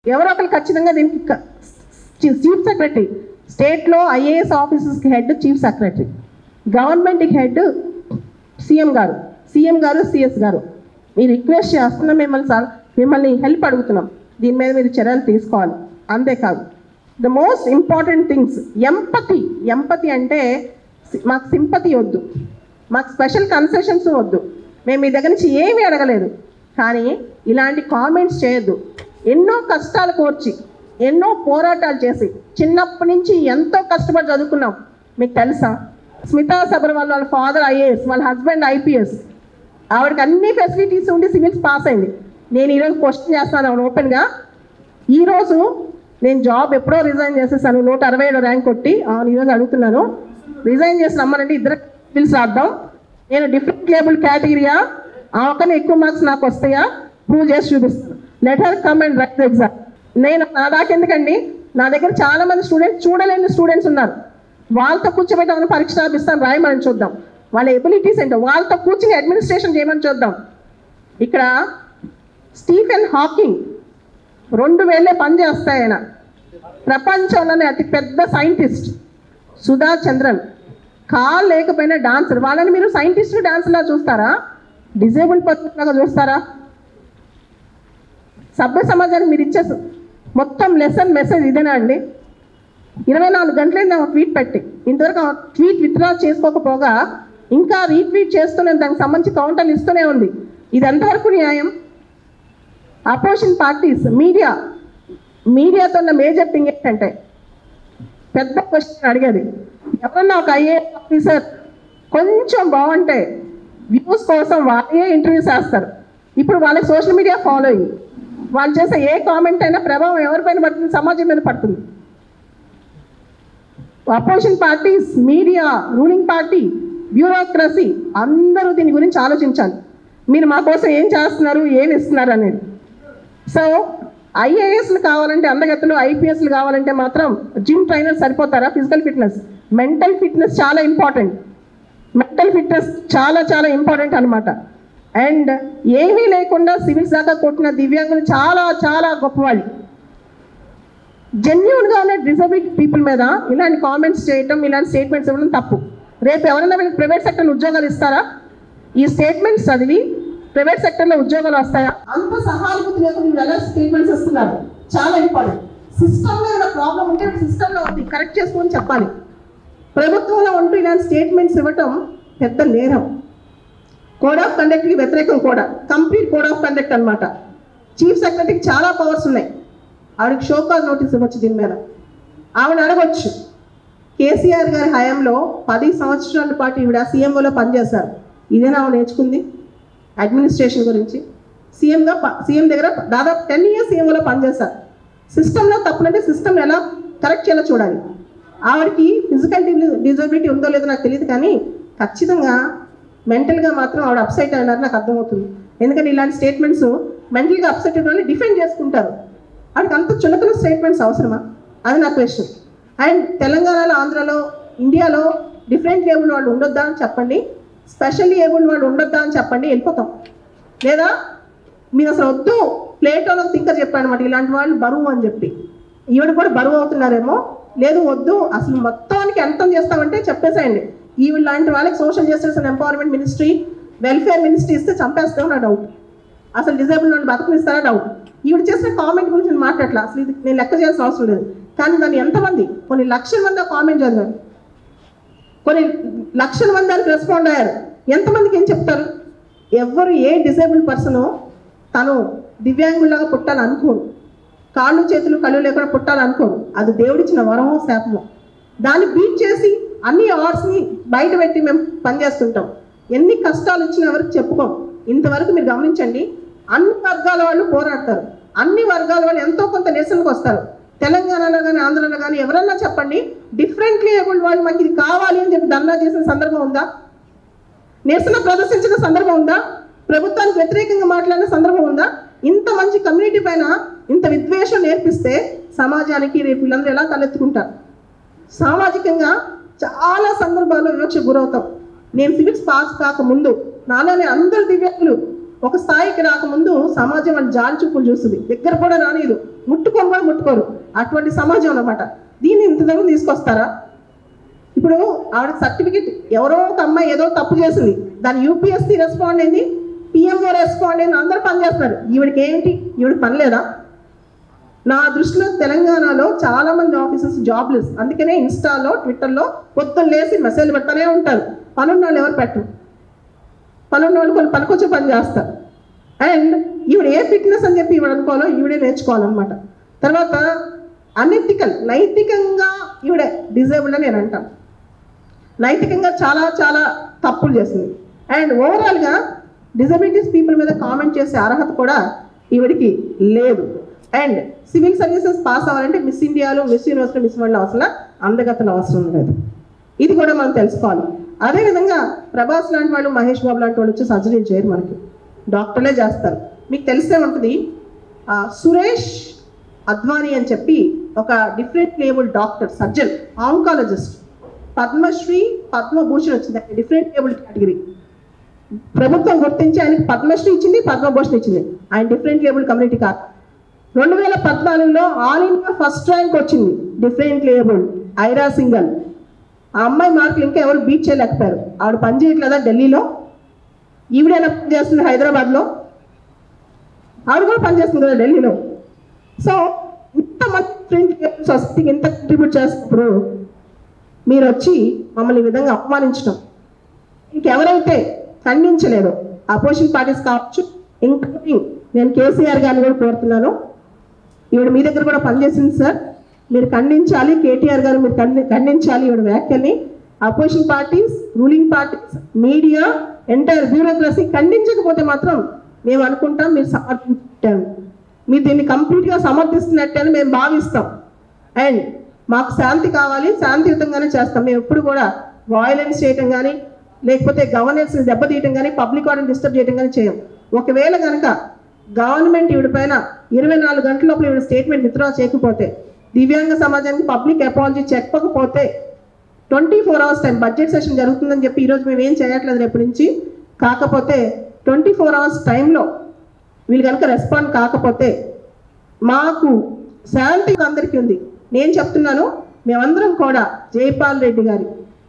ఎవరో ఒకరు ఖచ్చితంగా దీనికి క- చీ- చీఫ్ సెక్రటరీ స్టేట్లో ఐఏఎస్ ఆఫీసర్స్కి హెడ్ చీఫ్ సెక్రటరీ గవర్నమెంట్కి హెడ్ సీఎం గారు సీఎం గారు సిఎస్ గారు మీరు రిక్వెస్ట్ చేస్తున్నాం మిమ్మల్ని సార్ మిమ్మల్ని హెల్ప్ అడుగుతున్నాం దీని మీద మీరు చర్యలు తీసుకోవాలి అంతేకాదు the most important things empathy empathy అంటే సి- మాకు సింపతి వద్దు మాకు స్పెషల్ కన్సెషన్స్ వద్దు మేము మీ దగ్గర నుంచి ఏమీ అడగలేదు కానీ ఇలాంటి కామెంట్స్ చేయొద్దు ఎన్నో కష్టాలు కోర్చి ఎన్నో పోరాటాలు చేసి చిన్నప్పటి నుంచి ఎంతో కష్టపడి చదువుకున్నాం మీకు తెలుసా స్మితా సబర్వాల్ వాళ్ళ ఫాదర్ ఐఏఎస్ వాళ్ళ హస్బెండ్ ఐపీఎస్ ఆవిడకి అన్ని ఫెసిలిటీస్ ఉండి సివిల్స్ పాస్ అయింది నేను ఈరోజు క్వశ్చన్ చేస్తాను ఆవిడ ఓపెన్గా ఈరోజు నేను జాబ్ ఎప్పుడో రిజైన్ చేసేసాను నూట అరవై ఏడు ర్యాంక్ కొట్టి అవును ఈరోజు అడుగుతున్నాను రిజైన్ చేసి రమ్మనండి ఇద్దరు సివిల్స్ రాద్దాం నేను డిఫరెంట్ లేబుల్ కేటగిరీయా ఆ ఒక్కనే ఎక్కువ మార్క్స్ నాకు వస్తాయా ప్రూవ్ చేసి చూపిస్తాను let her come and write exam నేను నా దాకా ఎందుకండి నా దగ్గర చాలా మంది స్టూడెంట్స్ చూడలేని స్టూడెంట్స్ ఉన్నారు వాళ్ళతో కూర్చోబెట్టి అవును పరీక్ష రాపిస్తాను రాయమని చూద్దాం వాళ్ళ ఎబిలిటీస్ ఏంటో వాళ్ళతో కూర్చుని అడ్మినిస్ట్రేషన్ చేయమని చూద్దాం ఇక్కడ స్టీఫెన్ హాకింగ్ రెండు వేలే పని చేస్తాయి ఆయన ప్రపంచంలోనే అతి పెద్ద సైంటిస్ట్ సుధా చంద్రన్ కాల్ లేకపోయినా డాన్సర్ వాళ్ళని మీరు సైంటిస్ట్ డాన్సర్లా చూస్తారా డిజేబుల్ పర్సన్ లాగా చూస్తారా సభ్య సమాజానికి మీరు ఇచ్చే మొత్తం లెసన్ మెసేజ్ ఇదేనా అండి ఇరవై నాలుగు గంటలైంది ఆమె ట్వీట్ పెట్టి ఇంతవరకు ఆ ట్వీట్ విత్డ్రా చేసుకోకపోగా ఇంకా రీట్వీట్ చేస్తూనే దానికి సంబంధించి కౌంటర్లు ఇస్తూనే ఉంది ఇది ఎంతవరకు న్యాయం అపోజిషన్ పార్టీస్ మీడియా మీడియాతో ఉన్న మేజర్ థింగ్ ఏంటంటే పెద్ద క్వశ్చన్ అడిగేది ఎవరన్నా ఒక ఐఏఎస్ ఆఫీసర్ కొంచెం బాగుంటే వ్యూస్ కోసం వాళ్ళే ఇంటర్వ్యూ చేస్తారు ఇప్పుడు వాళ్ళకి సోషల్ మీడియా ఫాలోయింగ్ వాళ్ళు చేసే ఏ కామెంట్ అయినా ప్రభావం ఎవరిపైన పడుతుంది సమాజం మీద పడుతుంది opposition parties media ruling party bureaucracy అందరూ దీని గురించి ఆలోచించాలి మీరు మా కోసం ఏం చేస్తున్నారు ఏమి ఇస్తున్నారు అనేది సో ఐఏఎస్లు కావాలంటే అందగత్తలు ఐపీఎస్లు కావాలంటే మాత్రం జిమ్ ట్రైనర్ సరిపోతారా ఫిజికల్ ఫిట్నెస్ మెంటల్ ఫిట్నెస్ చాలా ఇంపార్టెంట్ మెంటల్ ఫిట్నెస్ చాలా చాలా ఇంపార్టెంట్ అనమాట అండ్ ఏమీ లేకుండా సివిల్స్ దాకా కొట్టిన దివ్యాంగులు చాలా చాలా గొప్పవాళ్ళు జెన్యున్గా ఉన్న డిజబిలిటీ పీపుల్ మీద ఇలాంటి కామెంట్స్ చేయటం ఇలాంటి స్టేట్మెంట్స్ ఇవ్వడం తప్పు రేపు ఎవరైనా వీళ్ళకి ప్రైవేట్ సెక్టర్లో ఉద్యోగాలు ఇస్తారా ఈ స్టేట్మెంట్స్ చదివి ప్రైవేట్ సెక్టర్లో ఉద్యోగాలు వస్తాయా అంత సహానుభూతి లేకుండా వీళ్ళు ఎలా స్టేట్మెంట్స్ ఇస్తున్నారు చాలా ఇంపార్టెంట్ సిస్టంలో ఏమైనా ప్రాబ్లం ఉంటే సిస్టంలో ఉంది కరెక్ట్ చేసుకొని చెప్పాలి ప్రభుత్వంలో ఉంటూ ఇలాంటి స్టేట్మెంట్స్ ఇవ్వటం పెద్ద నేరం కోడ్ ఆఫ్ కండక్ట్కి వ్యతిరేకం కూడా కంప్లీట్ కోడ్ ఆఫ్ కండక్ట్ అన్నమాట చీఫ్ సెక్రటరీకి చాలా పవర్స్ ఉన్నాయి ఆవిడకి షోకాజ్ నోటీస్ ఇవ్వచ్చు దీని మీద ఆవిడ అడగొచ్చు కేసీఆర్ గారి హయాంలో పది సంవత్సరాల పాటు ఈవిడ సీఎంఓలో పనిచేశారు ఇదేనా ఆవిడ నేర్చుకుంది అడ్మినిస్ట్రేషన్ గురించి సీఎంగా సీఎం దగ్గర దాదాపు టెన్ ఇయర్స్ సీఎంఓలో పనిచేశారు సిస్టంలో తప్పునంటే సిస్టమ్ ఎలా కరెక్ట్ చేయాలో చూడాలి ఆవిడకి ఫిజికల్ డిజబిలిటీ ఉందో లేదో నాకు తెలియదు కానీ ఖచ్చితంగా మెంటల్గా మాత్రం ఆవిడ అప్సెట్ అయినారు నాకు అర్థమవుతుంది ఎందుకంటే ఇలాంటి స్టేట్మెంట్స్ మెంటల్గా అప్సెట్ అయిన వాళ్ళు డిఫెండ్ చేసుకుంటారు వాడికి అంత చులకన స్టేట్మెంట్స్ అవసరమా అది నా క్వశ్చన్ అండ్ తెలంగాణలో ఆంధ్రాలో ఇండియాలో డిఫరెంట్ ఏబుల్ వాళ్ళు ఉండొద్దా అని చెప్పండి స్పెషల్లీ ఏబుల్ వాళ్ళు ఉండొద్దా అని చెప్పండి వెళ్ళిపోతాం లేదా మీరు అసలు వద్దు ప్లేటోలో థింకర్ చెప్పాను అనమాట ఇలాంటి వాళ్ళు బరువు అని చెప్పి ఈవిడ కూడా బరువు అవుతున్నారేమో లేదు వద్దు అసలు మొత్తానికి అంతం చేస్తామంటే చెప్పేసేయండి ఈవిడ లాంటి వాళ్ళకి social justice and empowerment ministry welfare ministry ఇస్తే చంపేస్తాం నా డౌట్ అసలు డిజేబుల్ వాళ్ళు బతకనిస్తారా డౌట్ ఈవిడ చేసిన కామెంట్ గురించి నేను మాట్లాడలే అసలు ఇది నేను లెక్క చేయాల్సిన అవసరం లేదు కానీ దాన్ని ఎంతమంది కొన్ని లక్షల మంది ఆ కామెంట్ చదివారు కొన్ని లక్షల మంది దానికి రెస్పాండ్ అయ్యారు ఎంతమందికి ఏం చెప్తారు ఎవరు ఏ డిసేబుల్ పర్సన్ తను దివ్యాంగుల్లాగా పుట్టాలనుకోరు కాళ్ళు చేతులు కళ్ళు లేకుండా పుట్టాలనుకోరు అది దేవుడిచ్చిన వరమో శాపమో దాన్ని బీట్ చేసి అన్ని అవార్డ్స్ని బయట పెట్టి మేము పనిచేస్తుంటాం ఎన్ని కష్టాలు వచ్చినా ఎవరికి చెప్పుకోం ఇంతవరకు మీరు గమనించండి అన్ని వర్గాల వాళ్ళు పోరాడతారు అన్ని వర్గాల వాళ్ళు ఎంతో కొంత నిరసనకు వస్తారు తెలంగాణలో కానీ ఆంధ్రలో కానీ ఎవరన్నా చెప్పండి డిఫరెంట్లీ ఏబుల్డ్ వాళ్ళు మాకు ఇది కావాలి అని చెప్పి ధర్నా చేసిన సందర్భం ఉందా నిరసన ప్రదర్శించిన సందర్భం ఉందా ప్రభుత్వానికి వ్యతిరేకంగా మాట్లాడిన సందర్భం ఉందా ఇంత మంచి కమ్యూనిటీ పైన ఇంత విద్వేషం నేర్పిస్తే సమాజానికి రేపు వీళ్ళందరూ ఎలా తలెత్తుకుంటారు సామాజికంగా చాలా సందర్భాల్లో వివక్ష గురవుతాం నేను సివిక్స్ పాస్ కాకముందు నాలోనే అందరు దివ్యాంగులు ఒక స్థాయికి రాకముందు సమాజం వాళ్ళు జాలి చూపులు చూస్తుంది దగ్గర కూడా రానిదు ముట్టుకొని కూడా ముట్టుకోరు అటువంటి సమాజం అన్నమాట దీన్ని ఇంత దగ్గర తీసుకొస్తారా ఇప్పుడు ఆవిడ సర్టిఫికెట్ ఎవరో ఒక అమ్మాయి ఏదో తప్పు చేసింది దాని యూపీఎస్సీ రెస్పాండ్ అయింది పిఎంఓ రెస్పాండ్ అయింది అందరూ పనిచేస్తున్నారు ఈవిడికి ఏంటి ఈవిడికి పని లేదా నా దృష్టిలో తెలంగాణలో చాలా మంది ఆఫీసర్స్ జాబ్లెస్ అందుకనే ఇన్స్టాలో ట్విట్టర్లో పొద్దున్న లేసి మెసేజ్ పెడతానే ఉంటారు పనున్న వాళ్ళు ఎవరు పెట్టరు పనున్న వాళ్ళు కొన్ని పనికొచ్చే పని చేస్తారు అండ్ ఈవిడ ఏ ఫిట్నెస్ అని చెప్పి ఈవిడ అనుకోవాలో ఈవిడే నేర్చుకోవాలన్నమాట తర్వాత అనెథికల్ నైతికంగా ఈవిడ డిజేబుల్డ్ అని నేను అంటాను నైతికంగా చాలా చాలా తప్పులు చేసింది అండ్ ఓవరాల్గా డిజబిలిటీస్ పీపుల్ మీద కామెంట్ చేసే అర్హత కూడా ఈవిడికి లేదు అండ్ సివిల్ సర్వీసెస్ పాస్ అవ్వాలంటే మిస్ ఇండియాలో మిస్ యూనివర్సిటీ మిస్ వరల్డ్ అవసరం అందగతలు అవసరం లేదు ఇది కూడా మనం తెలుసుకోవాలి అదేవిధంగా ప్రభాస్ లాంటి వాళ్ళు మహేష్ బాబు లాంటి వాళ్ళు వచ్చి సర్జరీ చేయరు మనకి డాక్టర్లే చేస్తారు మీకు తెలిసే ఉంటుంది ఆ, సురేష్ అద్వానీ అని చెప్పి ఒక different label doctor surgeon oncologist Padma Shri Padma Bhushan వచ్చింది డిఫరెంట్ లేబుల్ కేటగిరీ ప్రభుత్వం గుర్తించి ఆయనకి పద్మశ్రీ ఇచ్చింది పద్మభూషణ్ ఇచ్చింది ఆయన డిఫరెంట్ లేబుల్ కమ్యూనిటీ కాదు రెండు వేల పద్నాలుగులో ఆల్ ఇండియా ఫస్ట్ ర్యాంక్ వచ్చింది డిఫరెంట్ లేబుల్ ఐరా సింగల్ ఆ అమ్మాయి మార్కులు ఇంకా ఎవరు బీట్ చేయలేకపోయారు ఆవిడ పని చేయట్లేదా ఢిల్లీలో ఈవిడైనా పని చేస్తుంది హైదరాబాద్లో ఆవిడ కూడా పనిచేస్తుంది కదా ఢిల్లీలో సో ఇంతమంది ఫ్రెండ్ సొసైటీకి ఇంత కంట్రిబ్యూట్ చేస్తున్నప్పుడు మీరు వచ్చి మమ్మల్ని ఈ విధంగా అవమానించడం ఇంకెవరైతే ఖండించలేదో అపోజిషన్ పార్టీస్ కావచ్చు ఇంక్లూడింగ్ నేను కేసీఆర్ గారిని కూడా కోరుతున్నాను ఈవిడ మీ దగ్గర కూడా పనిచేసింది సార్ మీరు ఖండించాలి కేటీఆర్ గారు మీరు ఖండి ఖండించాలి ఈవిడ వ్యాఖ్యల్ని opposition parties ruling parties media entire bureaucracy ఖండించకపోతే మాత్రం మేము అనుకుంటాం మీరు సమర్థించారు మీరు దీన్ని కంప్లీట్గా సమర్థిస్తున్నట్టే అని మేము భావిస్తాం అండ్ మాకు శాంతి కావాలి శాంతియుతంగానే చేస్తాం మేము ఎప్పుడు కూడా వాయిలెన్స్ చేయటం కానీ లేకపోతే గవర్నెన్స్ని దెబ్బతీయటం కానీ పబ్లిక్ ఆర్డర్ డిస్టర్బ్ చేయటం కానీ చేయం ఒకవేళ కనుక గవర్నమెంట్ ఈవిడ పైన ఇరవై నాలుగు గంటల లోపల ఈవిడ స్టేట్మెంట్ విత్డ్రా చేయకపోతే దివ్యాంగ సమాజానికి పబ్లిక్ అపాలజీ చెప్పకపోతే twenty four hours time budget session జరుగుతుందని చెప్పి ఈరోజు మేము ఏం చేయట్లేదు రేపు నుంచి కాకపోతే ట్వంటీ ఫోర్ అవర్స్ టైంలో వీళ్ళు కనుక రెస్పాండ్ కాకపోతే మాకు శాంతి అందరికీ ఉంది నేను చెప్తున్నాను మేమందరం కూడా జైపాల్ రెడ్డి గారి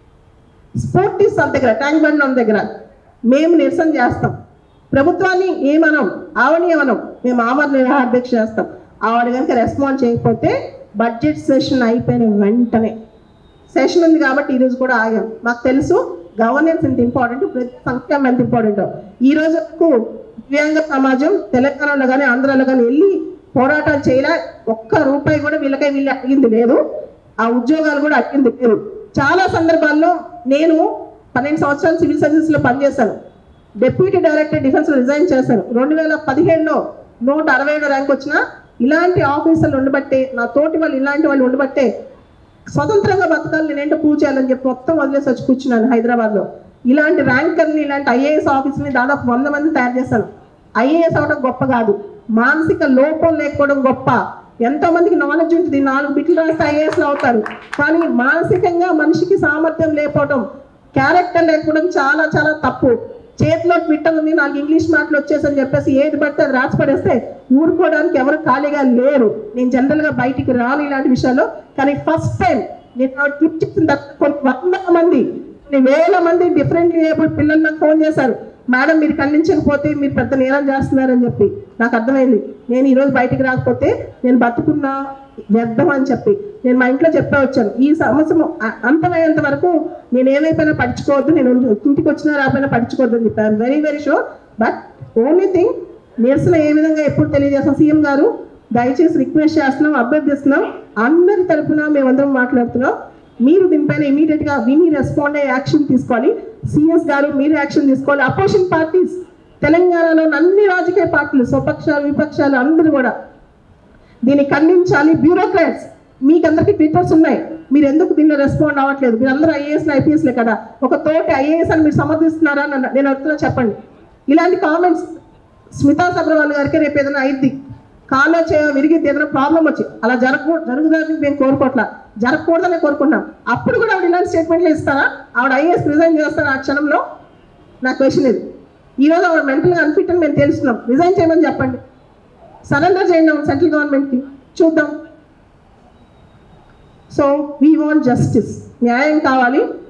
స్ఫూర్తి సబ్ దగ్గర ట్యాంక్ బండ్ ఉన్న దగ్గర మేము నిరసన చేస్తాం ప్రభుత్వాన్ని ఏమనం ఆవని ఏమనం మేము ఆమరణ నిరాహార్దీక్ష చేస్తాం ఆవిడ కనుక రెస్పాండ్ చేయకపోతే బడ్జెట్ సెషన్ అయిపోయిన వెంటనే సెషన్ ఉంది కాబట్టి ఈరోజు కూడా ఆగాం మాకు తెలుసు గవర్నెన్స్ ఎంత ఇంపార్టెంట్ ప్రతి సంక్షేమం ఎంత ఇంపార్టెంట్ ఈ రోజుకు దివ్యాంగ సమాజం తెలంగాణలో కానీ ఆంధ్రాలో కానీ వెళ్ళి పోరాటాలు చేయలే ఒక్క రూపాయి కూడా వీళ్ళకై వీళ్ళు అడిగింది లేదు ఆ ఉద్యోగాలు కూడా అడిగింది లేదు చాలా సందర్భాల్లో నేను పన్నెండు సంవత్సరాలు సివిల్ సర్వీసెస్లో పనిచేశాను డిప్యూటీ డైరెక్టర్ డిఫెన్స్ రిజైన్ చేశాను రెండు వేల పదిహేడులో నూట అరవై ఏడు ర్యాంక్ వచ్చిన ఇలాంటి ఆఫీసర్లు ఉండబట్టే నా తోటి వాళ్ళు ఇలాంటి వాళ్ళు ఉండబట్టే స్వతంత్రంగా బతకాలి నేనేంటో ప్రూవ్ చేయాలని చెప్పి మొత్తం వదిలేసి వచ్చి కూర్చున్నాను హైదరాబాద్లో ఇలాంటి ర్యాంకర్ని ఇలాంటి ఐఏఎస్ ఆఫీస్ని దాదాపు వంద మంది తయారు చేశాను ఐఏఎస్ అవడం గొప్ప కాదు మానసిక లోపం లేకపోవడం గొప్ప ఎంతో మందికి నాలెడ్జ్ ఉంటుంది నాలుగు బిట్లు రాస్తే ఐఏఎస్లు అవుతారు కానీ మానసికంగా మనిషికి సామర్థ్యం లేకపోవడం క్యారెక్టర్ లేకపోవడం చాలా చాలా తప్పు చేతిలో ట్విట్టర్ ఉంది నాకు ఇంగ్లీష్ మాటలు వచ్చేసని చెప్పేసి ఏది పడితే అది రాసి పడేస్తే ఊరుకోవడానికి ఎవరు ఖాళీగా లేరు నేను జనరల్గా బయటికి రాను ఇలాంటి విషయాల్లో కానీ ఫస్ట్ టైం నేను ట్విట్ చేసిన తర్వాత కొన్ని వందల మంది కొన్ని వేల మంది డిఫరెంట్ ఏబుల్ పిల్లలు నాకు ఫోన్ చేశారు మేడం మీరు ఖండించకపోతే మీరు పెద్ద నేరం చేస్తున్నారని చెప్పి నాకు అర్థమైంది నేను ఈరోజు బయటికి రాకపోతే నేను బతుకున్నా వ్యర్థం అని చెప్పి నేను మా ఇంట్లో చెప్పే వచ్చాను ఈ సమస్య అ- అంతమయ్యేంత వరకు నేను ఏమైపోయినా పడుచుకోవద్దు నేను ఇంటికి వచ్చినా రాకపోయినా పడుచుకోవద్దు అని చెప్పాను very very sure but only thing నిరసన ఏ విధంగా ఎప్పుడు తెలియజేస్తాం సీఎం గారు దయచేసి రిక్వెస్ట్ చేస్తున్నాం అభ్యర్థిస్తున్నాం అందరి తరపున మేమందరం మాట్లాడుతున్నాం మీరు దీనిపైన ఇమీడియట్ గా విని రెస్పాండ్ అయ్యే యాక్షన్ తీసుకోవాలి సిఎస్ గారు మీరు యాక్షన్ తీసుకోవాలి అపోజిషన్ పార్టీస్ తెలంగాణలో అన్ని రాజకీయ పార్టీలు స్వపక్షాలు విపక్షాలు అందరూ కూడా దీన్ని ఖండించాలి బ్యూరోక్రాట్స్ మీకు అందరికి ట్విట్టర్స్ ఉన్నాయి మీరు ఎందుకు దీన్ని రెస్పాండ్ అవ్వట్లేదు మీరు అందరూ ఐఏఎస్ ఐపీఎస్లే కదా ఒక తోటి ఐఏఎస్ అని మీరు సమర్థిస్తున్నారా అని అన్న- నేను అడుగుతున్నా చెప్పండి ఇలాంటి కామెంట్స్ స్మితా సబ్రవాల్ గారికి రేపు ఏదైనా అయింది కాలో చేయ విరిగిద్ది ఏదైనా ప్రాబ్లం వచ్చి అలా జరగకూ జరుగుతుందని మేము కోరుకోవట్లా జరగకూడదని కోరుకున్నాం అప్పుడు కూడా ఆవిడ ఇలాంటి స్టేట్మెంట్లు ఇస్తారా ఆవిడ ఐఏఎస్ రిజైన్ చేస్తారా ఆ క్షణంలో నా క్వశ్చన్ ఇది ఈరోజు ఆవిడ మెంటల్గా అన్ఫిట్ అని మేము తెలుస్తున్నాం రిజైన్ చేయమని చెప్పండి సరెండర్ చేయండి సెంట్రల్ గవర్నమెంట్కి చూద్దాం సో వీ వాంట్ జస్టిస్ న్యాయం కావాలి